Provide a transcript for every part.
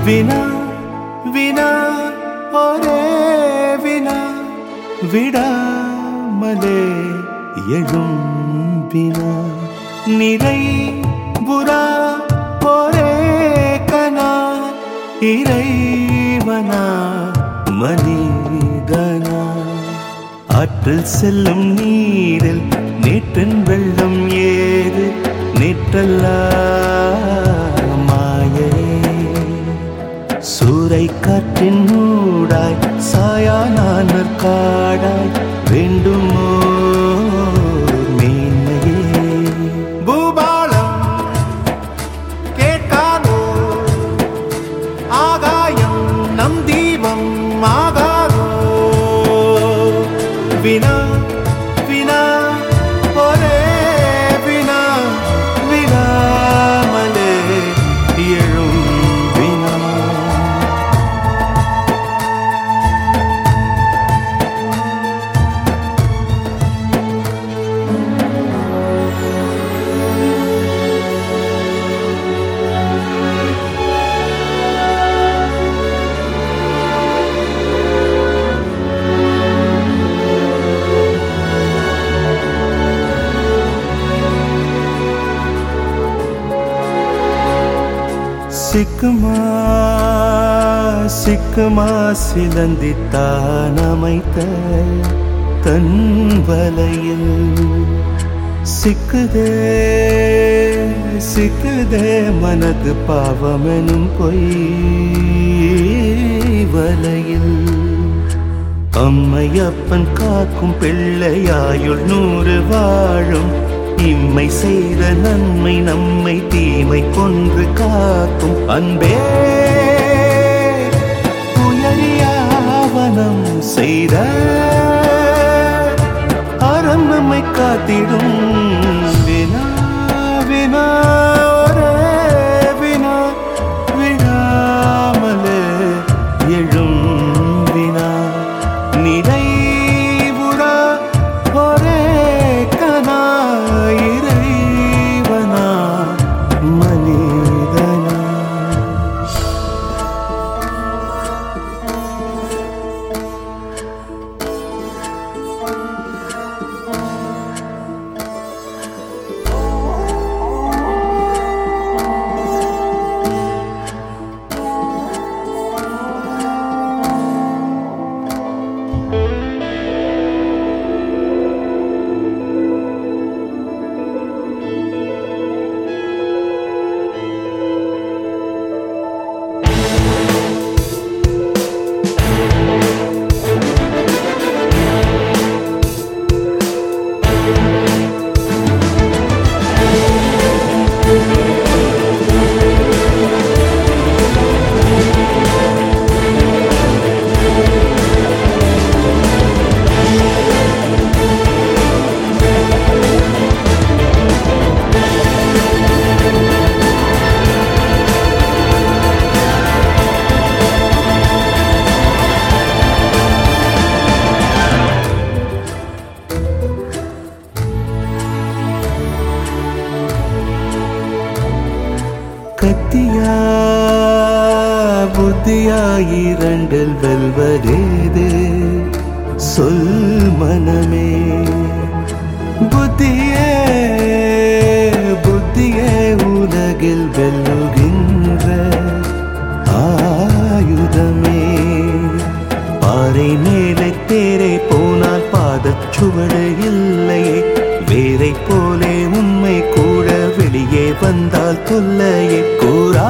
வினா வினா ஒரே வினா விடாமலே எழும் வினா நிறை புறா ஒரே கனா இறைவனா மனிதனா ஆற்றில் செல்லும் நீரில் நேற்றின் வெள்ளம் ஏது நேற்றல்லா மாயே சூறை காற்றின் மூடாய் சாயா நானர் காடாய் வேண்டுமோ மேன்மையே பூபாலம் கேட்காதோ ஆகாயம் நம் தீபம் ஆகாதோ வினா வினா ஒரே வினா விடாமலே எழும் வினா சிக்குமா சிக்குமா சிலந்தித்தான் அமைத்த தன் வலையில் சிக்குதே சிக்குதே மனது பாவமெனும் பொய் வலையில் அம்மையப்பன் காக்கும் பிள்ளையாயுள் நூறு வாழும் இம்மை செய்த நன்மை நம்மை தீமை கொன்று காக்கும் அன்பே உயரியாவனம் செய்த அறம் நம்மை காத்திடும் வினா வினா ஒரே வினா விடாமலே எழும் வினா நிறைவுறா ஒரே கனா இறைவனா மனிதனா கத்தியா புத்தியா இரண்டில் வெல்வதேது சொல் மனமே புத்தியே புத்தியே உலகில் வெல்லுகின்ற ஆயுதமே பாறை மேலே தேரை போனால் பாதச் சுவடு இல்லையே வேரை போலே உண்மை கூட வெளியே வந்தால் தொல்லையே கூறா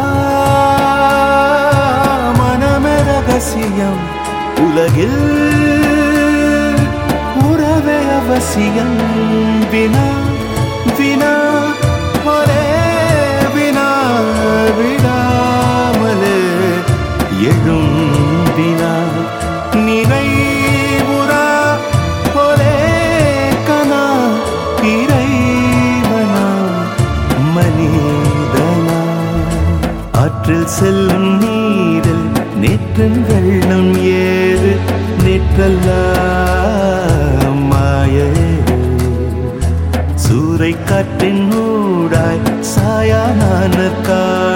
மனமே ரகசியம் உலகில் உறவே அவசியம் வினா வினா ஒரே வினா விடாமலே எழும் வினா நிறைவுறா ஒரே கனா இறைவனா மனிதனா ஆற்றில் செல்லும் நீரில் நேற்றன் வெள்ளம் ஏறு நேற்றல்ல மாயே சூறை காற்றின் ஊடாய் சாயா நான காடு